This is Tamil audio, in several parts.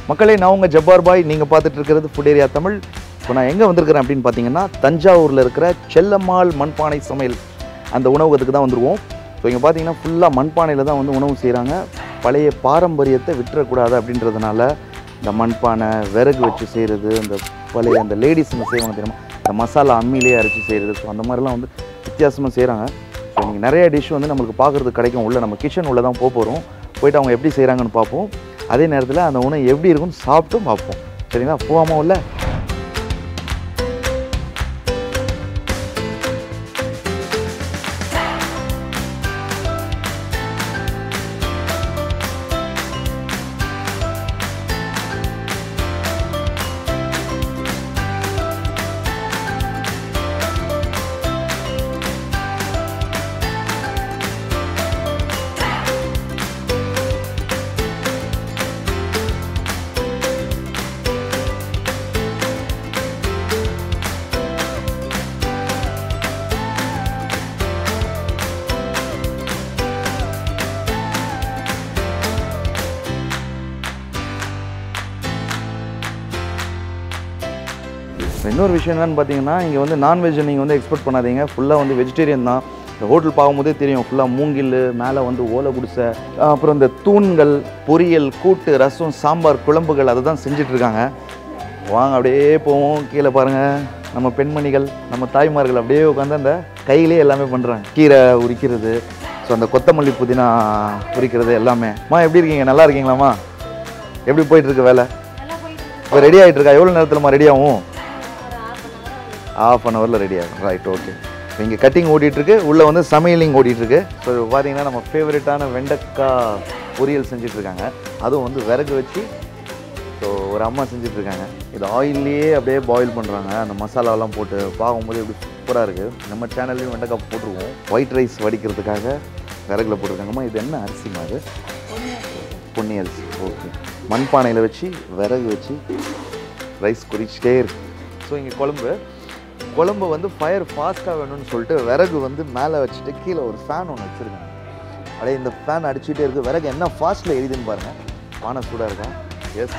மக்களே நான் உங்கள் ஜப்பார் பாய் நீங்கள் பார்த்துட்டு இருக்கிறது ஃபுட் ஏரியா தமிழ் இப்போ நான் எங்கே வந்திருக்கிறேன் அப்படின்னு பார்த்தீங்கன்னா தஞ்சாவூரில் இருக்கிற செல்லம்மாள் மண்பானை சமையல் அந்த உணவகத்துக்கு தான் வந்துருவோம் ஸோ இங்கே பார்த்தீங்கன்னா ஃபுல்லாக மண்பானையில் தான் வந்து உணவு செய்கிறாங்க பழைய பாரம்பரியத்தை விட்டுறக்கூடாது அப்படின்றதுனால இந்த மண்பானை விறகு வச்சு செய்கிறது இந்த பழைய அந்த லேடிஸுங்க செய்வாங்க தெரியுமா இந்த மசாலா அம்மியிலே அரைச்சி செய்கிறது ஸோ அந்த மாதிரிலாம் வந்து வித்தியாசமாக செய்கிறாங்க ஸோ நீங்கள் நிறைய டிஷ் வந்து நம்மளுக்கு பார்க்குறதுக்கு கிடைக்கும் உள்ள நம்ம கிச்சன் உள்ளே தான் போக போகிறோம் போயிட்டு அவங்க எப்படி செய்கிறாங்கன்னு பார்ப்போம் அதே நேரத்தில் அந்த உணவு எப்படி இருக்குன்னு சாப்பிட்டும் பார்ப்போம் சரிங்களா போகாமல் உள்ள இன்னொரு விஷயம் என்னன்னு பார்த்தீங்கன்னா இங்கே வந்து நான்வெஜ் நீங்கள் வந்து எக்ஸ்பெக்ட் பண்ணாதீங்க ஃபுல்லாக வந்து வெஜிடேரியன் தான் இந்த ஹோட்டல் பார்க்கும்போதே தெரியும் ஃபுல்லாக மூங்கில் மேலே வந்து ஓலை குடிசை அஹ் அப்புறம் இந்த தூண்கள் பொரியல் கூட்டு ரசம் சாம்பார் குழம்புகள் அதை தான் செஞ்சுட்டு இருக்காங்க வாங்க அப்படியே போவோம் கீழே பாருங்கள் நம்ம பெண்மணிகள் நம்ம தாய்மார்கள் அப்படியே உட்காந்து அந்த கையிலே எல்லாமே பண்ணுறாங்க கீரை உரிக்கிறது ஸோ அந்த கொத்தமல்லி புதினா உரிக்கிறது எல்லாமே அம்மா எப்படி இருக்கீங்க நல்லா இருக்கீங்களாம்மா எப்படி போயிட்டு இருக்கு வேலை இப்போ ரெடி ஆகிட்டு இருக்கா எவ்வளோ நேரத்தில்மா ரெடி ஆகும் ஆஃப் அன் ஹவரில் ரெடி ஆகும் ரைட் ஓகே இங்கே கட்டிங் ஓடிட்டுருக்கு உள்ளே வந்து சமையலிங் ஓடிட்டுருக்கு ஸோ பார்த்தீங்கன்னா நம்ம ஃபேவரட்டான வெண்டைக்காய் பொரியல் செஞ்சிட்ருக்காங்க அதுவும் வந்து விறகு வச்சு ஸோ ஒரு அம்மா செஞ்சிட்ருக்காங்க இது ஆயிலே அப்படியே பாயில் பண்ணுறாங்க அந்த மசாலாவெல்லாம் போட்டு பார்க்கும்போது எப்படி சூப்பராக இருக்குது நம்ம சேனல்லையும் வெண்டைக்காய் போட்டிருக்கோம் ஒயிட் ரைஸ் வடிக்கிறதுக்காக விறகுல போட்டிருக்காங்கம்மா இது என்ன அரிசிமா அது பொன்னி அரிசி ஓகே மண்பானையில் வச்சு விறகு வச்சு ரைஸ் குறிச்சிட்டே இருக்கு ஸோ இங்கே குழம்பு குழம்பு வந்து ஃபயர் ஃபாஸ்ட்டாக வேணும்னு சொல்லிட்டு விறகு வந்து மேலே வச்சுட்டு கீழே ஒரு ஃபேன் ஒன்று வச்சுருக்காங்க அப்படியே இந்த ஃபேன் அடிச்சுட்டே இருக்குது விறகு என்ன ஃபாஸ்ட்டில் எரியுதுன்னு பாருங்கள் பானை சூடாக இருக்கா எஸ்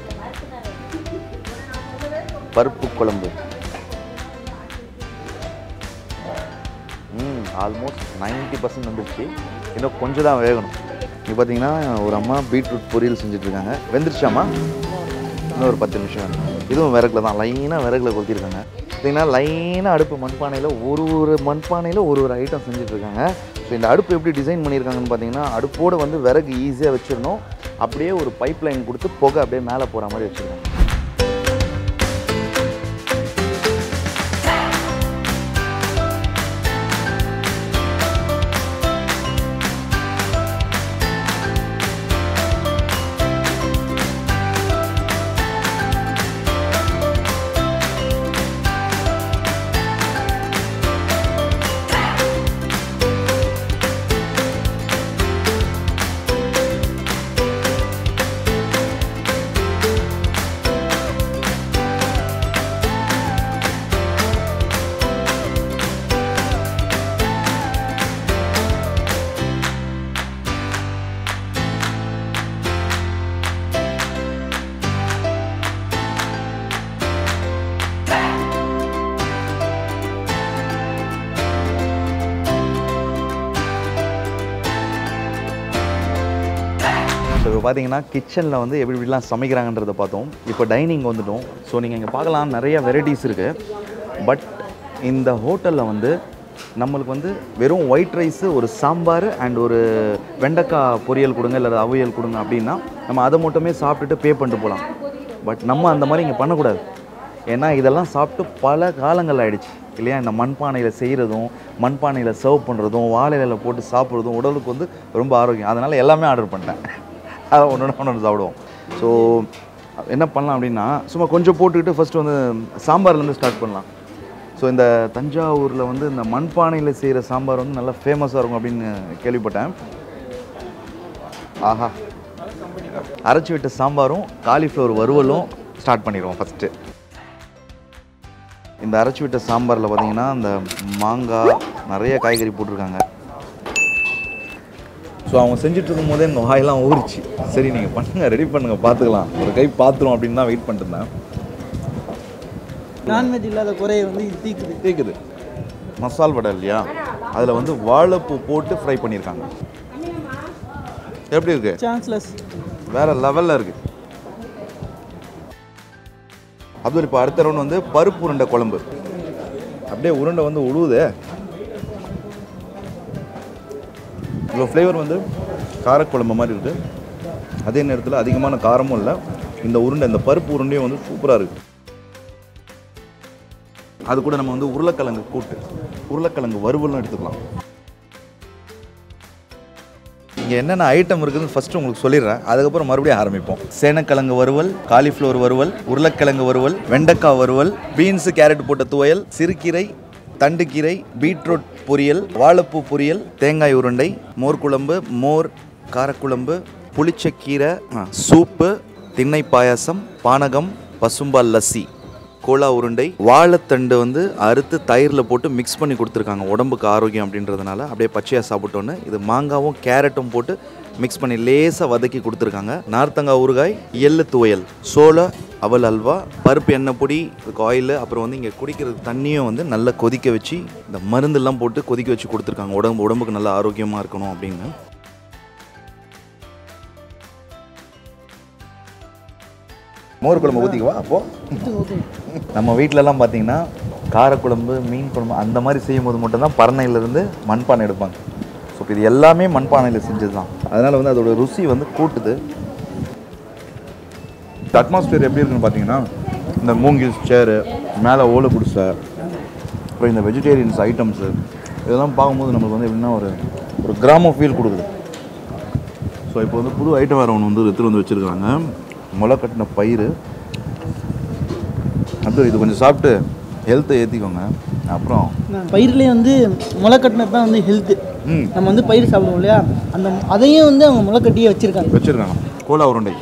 பருப்பு குழம்பு ம் ஆல்மோஸ்ட் 90% பர்சன்ட் வந்துருச்சு இன்னும் கொஞ்சம் தான் வேகணும் இங்கே பார்த்தீங்கன்னா ஒரு அம்மா பீட்ரூட் பொரியல் செஞ்சுட்ருக்காங்க வெந்துருச்சாம்மா இன்னும் ஒரு பத்து நிமிஷம் வேணும். இதுவும் விறகுல தான் லைனாக விறகுல கொளுத்திருக்காங்க பார்த்தீங்கன்னா லைனாக அடுப்பு மண்பானையில் ஒரு ஒரு மண்பானையில் ஒரு ஒரு ஐட்டம் செஞ்சுட்ருக்காங்க ஸோ இந்த அடுப்பு எப்படி டிசைன் பண்ணியிருக்காங்கன்னு பார்த்தீங்கன்னா அடுப்போடு வந்து விறகு ஈஸியாக வச்சிடணும் அப்படியே ஒரு பைப் லைன் கொடுத்து புகை அப்படியே மேலே போகிற மாதிரி வச்சுருக்காங்க ஸோ இப்போ பார்த்தீங்கன்னா கிச்சனில் வந்து எப்படி எப்படிலாம் சமைக்கிறாங்கன்றதை பார்த்தோம் இப்போ டைனிங் வந்துட்டோம் ஸோ நீங்கள் இங்கே பார்க்கலாம் நிறைய வெரைட்டிஸ் இருக்குது பட் இந்த ஹோட்டலில் வந்து நம்மளுக்கு வந்து வெறும் ஒயிட் ரைஸு ஒரு சாம்பார் அண்ட் ஒரு வெண்டைக்காய் பொரியல் கொடுங்க இல்லை அவியல் கொடுங்க அப்படின்னா நம்ம அதை மட்டுமே சாப்பிட்டுட்டு பே பண்ணிட்டு போகலாம் பட் நம்ம அந்த மாதிரி இங்கே பண்ணக்கூடாது ஏன்னா இதெல்லாம் சாப்பிட்டு பல காலங்கள் ஆயிடுச்சு இல்லையா இந்த மண்பானையில் செய்கிறதும் மண்பானையில் சர்வ் பண்ணுறதும் வாழை இலையில போட்டு சாப்பிட்றதும் உடலுக்கு வந்து ரொம்ப ஆரோக்கியம் அதனால் எல்லாமே ஆர்டர் பண்ணிட்டேன் அதை ஒன்று ஒன்று சாப்பிடுவோம் ஸோ என்ன பண்ணலாம் அப்படின்னா சும்மா கொஞ்சம் போட்டுக்கிட்டு ஃபஸ்ட்டு வந்து சாம்பார்லேருந்து ஸ்டார்ட் பண்ணலாம் ஸோ இந்த தஞ்சாவூரில் வந்து இந்த மண்பானையில் செய்கிற சாம்பார் வந்து நல்லா ஃபேமஸாக இருக்கும் அப்படின்னு கேள்விப்பட்டேன் ஆஹா அரைச்சி விட்ட சாம்பாரும் காலிஃப்ளவர் வறுவலும் ஸ்டார்ட் பண்ணிடுவோம் ஃபஸ்ட்டு இந்த அரைச்சி விட்ட சாம்பாரில் பார்த்தீங்கன்னா இந்த மாங்காய் நிறைய காய்கறி போட்டிருக்காங்க ஸோ அவங்க செஞ்சுட்டு இருக்கும் போதே எங்கள் வாயெல்லாம் ஊறிச்சு சரி நீங்கள் பண்ணுங்கள் ரெடி பண்ணுங்கள் பார்த்துக்கலாம் ஒரு கை பார்த்துரும் அப்படின்னு தான் வெயிட் பண்ணிட்டு இருந்தேன் நான்வெஜ் இல்லாத குறையை வந்து இது தீக்குது கேட்குது மசால் வடை இல்லையா அதில் வந்து வாழைப்பூ போட்டு ஃப்ரை பண்ணியிருக்காங்க எப்படி இருக்கு சான்ஸ்லெஸ் வேற லெவலில் இருக்கு அப்துல் இப்போ அடுத்த ரவுண்ட் வந்து பருப்பு உருண்டை குழம்பு அப்படியே உருண்டை வந்து உழுவுதே இவ்வளோ ஃப்ளேவர் வந்து காரக்குழம்பு மாதிரி இருக்குது அதே நேரத்தில் அதிகமான காரமும் இல்லை இந்த உருண்டை இந்த பருப்பு உருண்டையும் வந்து சூப்பராக இருக்குது அது கூட நம்ம வந்து உருளைக்கிழங்கு கூட்டு உருளைக்கிழங்கு வறுவலும் எடுத்துக்கலாம் இங்கே என்னென்ன ஐட்டம் இருக்குதுன்னு ஃபஸ்ட்டு உங்களுக்கு சொல்லிடுறேன் அதுக்கப்புறம் மறுபடியும் ஆரம்பிப்போம் சேனக்கிழங்கு வறுவல் காலிஃப்ளவர் வறுவல் உருளைக்கிழங்கு வறுவல் வெண்டைக்காய் வறுவல் பீன்ஸு கேரட் போட்ட துவையல் சிறுகீரை தண்டுக்கீரை பீட்ரூட் பொரியல் வாழைப்பூ பொரியல் தேங்காய் உருண்டை மோர் குழம்பு மோர் காரக்குழம்பு புளிச்சக்கீரை ஆ, சூப்பு திண்ணை பாயாசம் பானகம் பசும்பால் லஸ்ஸி கோலா உருண்டை வாழைத்தண்டு வந்து அறுத்து தயிரில் போட்டு மிக்ஸ் பண்ணி கொடுத்துருக்காங்க உடம்புக்கு ஆரோக்கியம் அப்படின்றதுனால அப்படியே பச்சையாக சாப்பிட்டோன்னு இது மாங்காவும் கேரட்டும் போட்டு மிக்ஸ் பண்ணி லேசாக வதக்கி கொடுத்துருக்காங்க நார்த்தங்காய் ஊறுகாய் எள்ளு துவையல் சோள அவல் அல்வா பருப்பு எண்ணெய் பொடி இதுக்கு ஆயில் அப்புறம் வந்து இங்கே குடிக்கிறது தண்ணியும் வந்து நல்லா கொதிக்க வச்சு இந்த மருந்தெல்லாம் போட்டு கொதிக்க வச்சு கொடுத்துருக்காங்க உடம்பு உடம்புக்கு நல்லா ஆரோக்கியமாக இருக்கணும் அப்படின்னு மோர் குழம்பு ஊற்றிக்குவா அப்போது ஓகே நம்ம வீட்டிலலாம் பார்த்தீங்கன்னா காரக்குழம்பு மீன் குழம்பு அந்த மாதிரி செய்யும்போது மட்டும்தான் பறனையிலேருந்து மண்பானை எடுப்பாங்க ஸோ இப்போ இது எல்லாமே மண்பானையில் செஞ்சது தான் அதனால் வந்து அதோட ருசி வந்து கூட்டுது இந்த அட்மாஸ்பியர் எப்படி இருக்குன்னு பார்த்தீங்கன்னா இந்த மூங்கில் சேரு மேலே ஓலை குடிசை அப்புறம் இந்த வெஜிடேரியன்ஸ் ஐட்டம்ஸு இதெல்லாம் பார்க்கும்போது நமக்கு வந்து எப்படின்னா ஒரு ஒரு கிராம ஃபீல் கொடுக்குது ஸோ இப்போ வந்து புது ஐட்டம் வேறு ஒன்று வந்து எடுத்துகிட்டு வந்து வச்சுருக்காங்க முளை கட்டின பயிர் அப்புறம் இது கொஞ்சம் சாப்பிட்டு ஹெல்த்தை ஏற்றிக்கோங்க அப்புறம் பயிர்லேயே வந்து முளை கட்டினது தான் வந்து ஹெல்த்து ம் நம்ம வந்து பயிர் சாப்பிடுவோம் இல்லையா அந்த அதையும் வந்து அவங்க முளை கட்டியே வச்சுருக்காங்க வச்சுருக்காங்க கோலா உருண்டை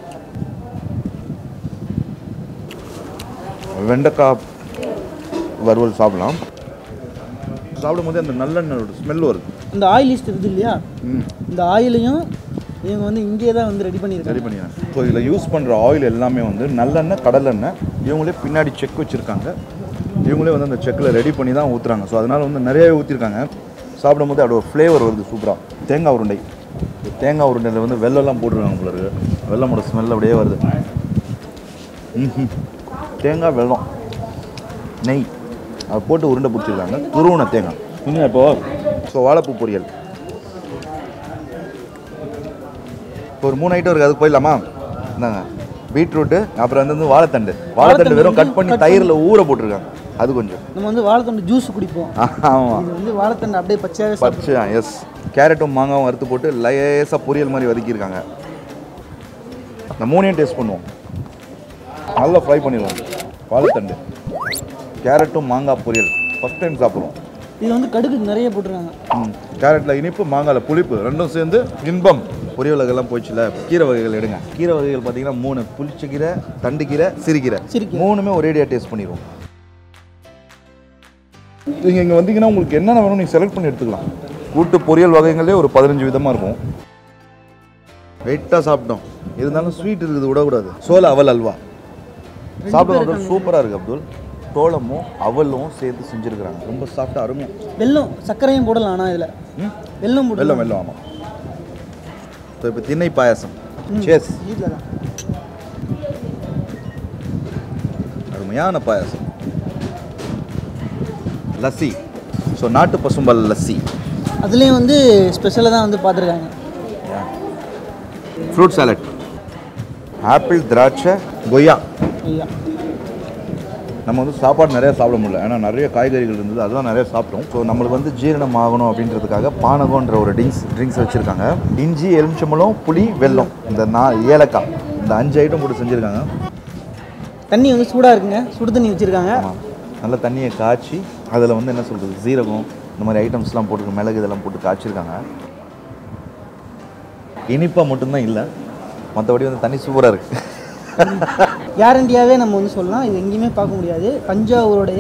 வெண்டைக்காய் வறுவல் சாப்பிடலாம் சாப்பிடும்போது அந்த நல்லெண்ணெயோட ஸ்மெல் வருது இந்த ஆயில் ஈஸ்ட் இருக்குது இல்லையா ம் இந்த ஆயிலையும் இவங்க வந்து இங்கே தான் வந்து ரெடி ரெடி பண்ணியிருக்காங்க பண்ணிடுறேன் ஸோ இதில் யூஸ் பண்ணுற ஆயில் எல்லாமே வந்து நல்லெண்ணெய் கடலெண்ணெய் இவங்களே பின்னாடி செக் வச்சுருக்காங்க இவங்களே வந்து அந்த செக்கில் ரெடி பண்ணி தான் ஊற்றுறாங்க ஸோ அதனால் வந்து நிறையவே ஊற்றிருக்காங்க சாப்பிடும்போது அதோட ஃப்ளேவர் வருது சூப்பராக தேங்காய் உருண்டை இந்த தேங்காய் உருண்டையில் வந்து வெள்ளம்லாம் போட்டுருக்காங்க போல இருக்கு வெள்ளமோட ஸ்மெல் அப்படியே வருது ம்ஹும். தேங்காய் வெல்லம் நெய் அதை போட்டு உருண்டை பிடிச்சிருக்காங்க துருவன தேங்காய் இன்னும் இப்போ ஸோ வாழைப்பூ பொரியல் இப்போ ஒரு மூணு ஐட்டம் இருக்குது அதுக்கு போயிடலாமா இந்தாங்க பீட்ரூட்டு அப்புறம் வந்து வந்து வாழைத்தண்டு வாழைத்தண்டு வெறும் கட் பண்ணி தயிரில் ஊற போட்டிருக்காங்க அது கொஞ்சம் நம்ம வந்து வாழைத்தண்டு ஜூஸ் குடிப்போம் ஆமாம் இது வந்து வாழைத்தண்டு அப்படியே பச்சையாகவே சாப்பிடும் பச்சை எஸ் கேரட்டும் மாங்காவும் வறுத்து போட்டு லேசாக பொரியல் மாதிரி வதக்கியிருக்காங்க இந்த மூணையும் டேஸ்ட் பண்ணுவோம் நல்லா ஃப்ரை பண்ணிடுவோம் வாழைத்தண்டு கேரட்டும் மாங்காய் பொரியல் ஃபஸ்ட் டைம் சாப்பிடுவோம் இது வந்து கடுகு நிறைய போட்டிருக்காங்க ம் கேரட்டில் இனிப்பு மாங்காயில் புளிப்பு ரெண்டும் சேர்ந்து இன்பம் பொரியல் வகைகள்லாம் போயிடுச்சுல கீரை வகைகள் எடுங்க கீரை வகைகள் பார்த்தீங்கன்னா மூணு புளிச்ச கீரை தண்டு கீரை சிறுகீரை சிறுகீரை. மூணுமே ஒரேடியாக டேஸ்ட் பண்ணிடுவோம் நீங்கள் இங்கே வந்தீங்கன்னா உங்களுக்கு என்னென்ன வேணும் நீங்கள் செலக்ட் பண்ணி எடுத்துக்கலாம் கூட்டு பொரியல் வகைகளே ஒரு பதினஞ்சு விதமாக இருக்கும் வெயிட்டாக சாப்பிட்டோம் இருந்தாலும் ஸ்வீட் இருக்குது விடக்கூடாது சோள அவல் அல்வா சாப்பிட சூப்பராக இருக்குது அப்துல் சோளமும் அவலும் சேர்த்து செஞ்சுருக்கிறாங்க ரொம்ப சாஃப்டாக அருமும் வெல்லம் சர்க்கரையும் போடலாம் ஆனால் இதில் ம் வெல்லம் போட்டு வெள்ளம் வெள்ளம் ஆமாம் ஸோ இப்போ திண்ணை பாயாசம் சேஸ் வீட்டில் தான் அருமையான பாயாசம் லஸ்ஸி ஸோ நாட்டு பசும்பால் லஸ்ஸி அதுலேயும் வந்து ஸ்பெஷலாக தான் வந்து பார்த்துருக்காங்க ஃப்ரூட் சாலட் ஆப்பிள் திராட்சை கொய்யா ஐயா நம்ம வந்து சாப்பாடு நிறைய சாப்பிட முடியல ஏன்னா நிறைய காய்கறிகள் இருந்தது அதெல்லாம் நிறைய சாப்பிட்டோம் ஸோ நம்மளுக்கு வந்து ஜீரணம் ஆகணும் அப்படின்றதுக்காக பானகம்ன்ற ஒரு ட்ரிங்க்ஸ் ட்ரிங்க்ஸ் வச்சுருக்காங்க இஞ்சி எலுமிச்சம்பழம் புளி வெல்லம் இந்த நா ஏலக்காய் இந்த அஞ்சு ஐட்டம் போட்டு செஞ்சுருக்காங்க தண்ணி வந்து சூடாக இருக்குங்க சுடு தண்ணி வச்சுருக்காங்க ஆமாம் நல்ல தண்ணியை காய்ச்சி அதில் வந்து என்ன சொல்கிறது சீரகம் இந்த மாதிரி ஐட்டம்ஸ்லாம் போட்டு மிளகு இதெல்லாம் போட்டு காய்ச்சிருக்காங்க இனிப்பாக மட்டும்தான் இல்லை மற்றபடி வந்து தண்ணி சூப்பராக இருக்குது கேரண்டியாகவே நம்ம வந்து சொல்லலாம் இது எங்கேயுமே பார்க்க முடியாது தஞ்சாவூருடைய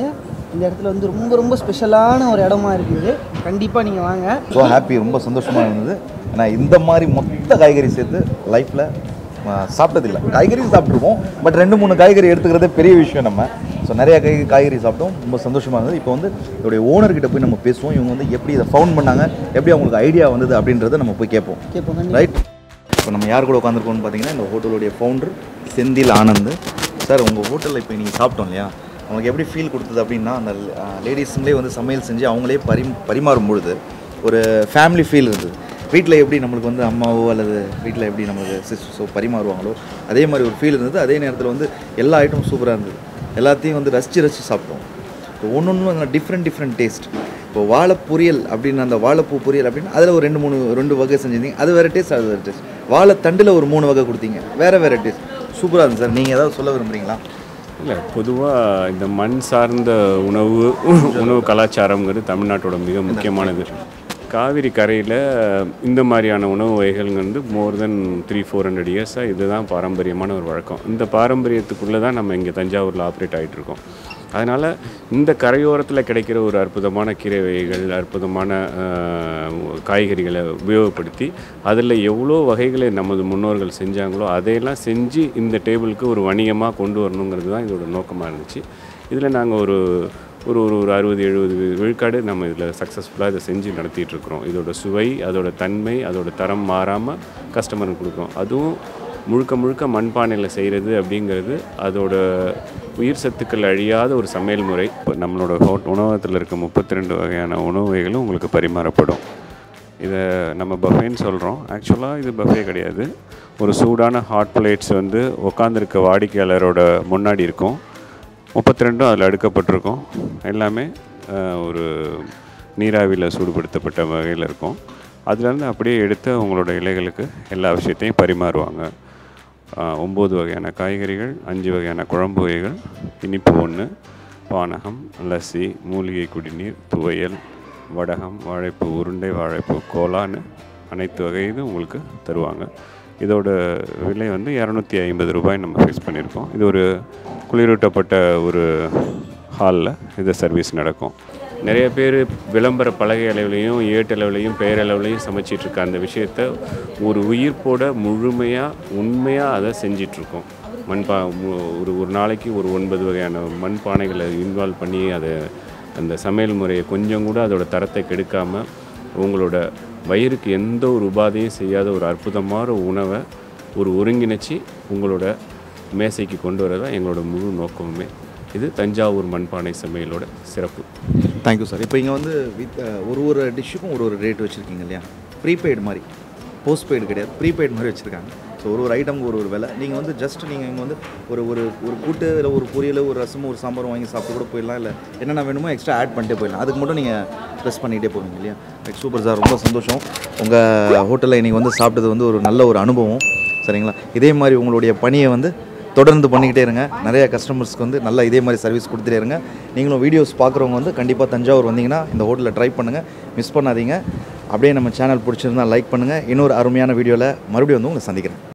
இந்த இடத்துல வந்து ரொம்ப ரொம்ப ஸ்பெஷலான ஒரு இடமா இருக்குது கண்டிப்பாக நீங்கள் வாங்க ஸோ ஹாப்பி ரொம்ப சந்தோஷமாக இருந்தது ஏன்னா இந்த மாதிரி மொத்த காய்கறி சேர்த்து லைஃப்பில் சாப்பிட்டதில்லை காய்கறி சாப்பிட்ருக்கோம் பட் ரெண்டு மூணு காய்கறி எடுத்துக்கிறதே பெரிய விஷயம் நம்ம ஸோ நிறைய காய் காய்கறி சாப்பிட்டோம் ரொம்ப சந்தோஷமாக இருந்தது இப்போ வந்து இதோடைய ஓனர்கிட்ட போய் நம்ம பேசுவோம் இவங்க வந்து எப்படி இதை ஃபவுண்ட் பண்ணாங்க எப்படி அவங்களுக்கு ஐடியா வந்தது அப்படின்றத நம்ம போய் கேட்போம் கேட்போம் ரைட் இப்போ நம்ம யார் கூட உட்காந்துருக்கோம்னு பார்த்தீங்கன்னா இந்த ஹோட்டலுடைய ஃபவுண்டர் செந்தில் ஆனந்த் சார் உங்கள் ஹோட்டலில் இப்போ நீங்கள் சாப்பிட்டோம் இல்லையா உங்களுக்கு எப்படி ஃபீல் கொடுத்தது அப்படின்னா அந்த லேடிஸுங்களே வந்து சமையல் செஞ்சு அவங்களே பரி பரிமாறும் பொழுது ஒரு ஃபேமிலி ஃபீல் இருந்தது வீட்டில் எப்படி நம்மளுக்கு வந்து அம்மாவோ அல்லது வீட்டில் எப்படி நம்மளுக்கு சிஸ்டர்ஸோ பரிமாறுவாங்களோ அதே மாதிரி ஒரு ஃபீல் இருந்தது அதே நேரத்தில் வந்து எல்லா ஐட்டமும் சூப்பராக இருந்தது எல்லாத்தையும் வந்து ரசித்து ரசித்து சாப்பிட்டோம் இப்போ ஒன்று ஒன்று டிஃப்ரெண்ட் டிஃப்ரெண்ட் டேஸ்ட் இப்போ வாழை பொரியல் அப்படின்னு அந்த வாழைப்பூ பொரியல் அப்படின்னு அதில் ஒரு ரெண்டு மூணு ரெண்டு வகை செஞ்சிருந்தீங்க அது வேறு டேஸ்ட் அது வேறு டேஸ்ட் வாழைத்தண்டில் ஒரு மூணு வகை கொடுத்தீங்க வேறு வேறு டேஸ்ட் சூப்பராக இருந்துச்சு சார் நீங்கள் ஏதாவது சொல்ல விரும்புறீங்களா இல்லை பொதுவாக இந்த மண் சார்ந்த உணவு உணவு கலாச்சாரங்கிறது தமிழ்நாட்டோட மிக முக்கியமானது காவிரி கரையில் இந்த மாதிரியான உணவு வகைகள் வந்து more then three four hundred இயர்ஸாக இதுதான் பாரம்பரியமான ஒரு வழக்கம் இந்த பாரம்பரியத்துக்குள்ளே தான் நம்ம இங்கே தஞ்சாவூரில் ஆப்ரேட் ஆகிட்டு இருக்கோம் அதனால் இந்த கரையோரத்தில் கிடைக்கிற ஒரு அற்புதமான கீரை வகைகள் அற்புதமான அஹ், காய்கறிகளை உபயோகப்படுத்தி அதில் எவ்வளோ வகைகளை நமது முன்னோர்கள் செஞ்சாங்களோ அதையெல்லாம் செஞ்சு இந்த டேபிளுக்கு ஒரு வணிகமாக கொண்டு வரணுங்கிறது தான் இதோட நோக்கமாக இருந்துச்சு இதில் நாங்கள் ஒரு ஒரு ஒரு ஒரு அறுபது எழுபது விழுக்காடு நம்ம இதில் சக்ஸஸ்ஃபுல்லாக இதை செஞ்சு நடத்திட்டு இருக்கிறோம் இதோட சுவை அதோட தன்மை அதோட தரம் மாறாமல் கஸ்டமருக்கு கொடுக்குறோம் அதுவும் முழுக்க முழுக்க மண்பானையில் செய்கிறது அப்படிங்கிறது அதோட உயிர் சத்துக்கள் அழியாத ஒரு சமையல் முறை இப்போ நம்மளோட ஹோட் உணவகத்தில் இருக்க முப்பத்தி ரெண்டு வகையான உணவு வகைகளும் உங்களுக்கு பரிமாறப்படும் இதை நம்ம பஃபேன்னு சொல்கிறோம் ஆக்சுவலாக இது பஃபே கிடையாது ஒரு சூடான ஹாட் பிளேட்ஸ் வந்து உட்காந்துருக்க வாடிக்கையாளரோட முன்னாடி இருக்கும் முப்பத்தி ரெண்டும் அதில் அடுக்கப்பட்டிருக்கும் எல்லாமே அஹ், ஒரு நீராவியில் சூடுபடுத்தப்பட்ட வகையில் இருக்கும் அதுலேருந்து அப்படியே எடுத்து உங்களோட இலைகளுக்கு எல்லா விஷயத்தையும் பரிமாறுவாங்க அஹ், ஒம்பது வகையான காய்கறிகள் அஞ்சு வகையான குழம்பு வகைகள் இனிப்பு ஒன்று பானகம் லஸ்ஸி மூலிகை குடிநீர் துவையல் வடகம் வாழைப்பூ உருண்டை வாழைப்பூ கோலான்னு அனைத்து வகையும் உங்களுக்கு தருவாங்க இதோட விலை வந்து இரநூத்தி ஐம்பது ரூபாய் நம்ம ஃபிக்ஸ் பண்ணியிருக்கோம் இது ஒரு குளிரூட்டப்பட்ட ஒரு ஹாலில் இது சர்வீஸ் நடக்கும் நிறைய பேர் விளம்பர பலகை அளவுலையும் ஏட்டளவுலையும் பெயரளவுலையும் சமைச்சிட்டு இருக்க அந்த விஷயத்த ஒரு உயிர்ப்போட முழுமையாக உண்மையாக அதை செஞ்சிட்ருக்கோம் மண்பா மு- ஒரு ஒரு நாளைக்கு ஒரு ஒன்பது வகையான மண் பானைகளை இன்வால்வ் பண்ணி அதை அந்த சமையல் முறையை கொஞ்சம் கூட அதோட தரத்தை கெடுக்காமல் உங்களோட வயிறுக்கு எந்த ஒரு உபாதையும் செய்யாத ஒரு அற்புதமான உணவை ஒரு ஒருங்கிணைச்சி உங்களோட மேசைக்கு கொண்டு வரதான் எங்களோட முழு நோக்கமுமே இது தஞ்சாவூர் மண்பானை சமையலோட சிறப்பு தேங்க்யூ சார் இப்போ இங்கே வந்து வித் ஒரு ஒரு டிஷ்ஷுக்கும் ஒரு ஒரு ரேட் வச்சுருக்கீங்க இல்லையா ப்ரீபெய்டு மாதிரி போஸ்ட்பெய்டு கிடையாது ப்ரீபெய்டு மாதிரி வச்சுருக்காங்க ஸோ ஒரு ஒரு ஐட்டமுக்கு ஒரு ஒரு விலை நீங்கள் வந்து ஜஸ்ட் நீங்கள் இங்கே வந்து ஒரு ஒரு ஒரு கூட்டு இல்லை ஒரு பொரியல் ஒரு ரசம் ஒரு சாம்பார் வாங்கி சாப்பிட்டு கூட போயிடலாம் இல்லை என்னென்ன வேணுமோ எக்ஸ்ட்ரா ஆட் பண்ணிட்டே போயிடலாம் அதுக்கு மட்டும் நீங்கள் ப்ரெஸ் பண்ணிகிட்டே போவீங்க இல்லையா லைக் சூப்பர் சார் ரொம்ப சந்தோஷம் உங்கள் ஹோட்டலில் இன்றைக்கி வந்து சாப்பிட்டது வந்து ஒரு நல்ல ஒரு அனுபவம் சரிங்களா இதே மாதிரி உங்களுடைய பணியை வந்து தொடர்ந்து பண்ணிக்கிட்டே இருங்க நிறைய கஸ்டமர்ஸ்க்கு வந்து நல்லா இதே மாதிரி சர்வீஸ் கொடுத்துட்டே இருங்க நீங்களும் வீடியோஸ் பார்க்குறவங்க வந்து கண்டிப்பாக தஞ்சாவூர் வந்தீங்கன்னா இந்த ஹோட்டலில் ட்ரை பண்ணுங்கள் மிஸ் பண்ணாதீங்க அப்படியே நம்ம சேனல் பிடிச்சிருந்தா லைக் பண்ணுங்கள் இன்னொரு அருமையான வீடியோவில் மறுபடியும் வந்து உங்களை சந்திக்கிறேன்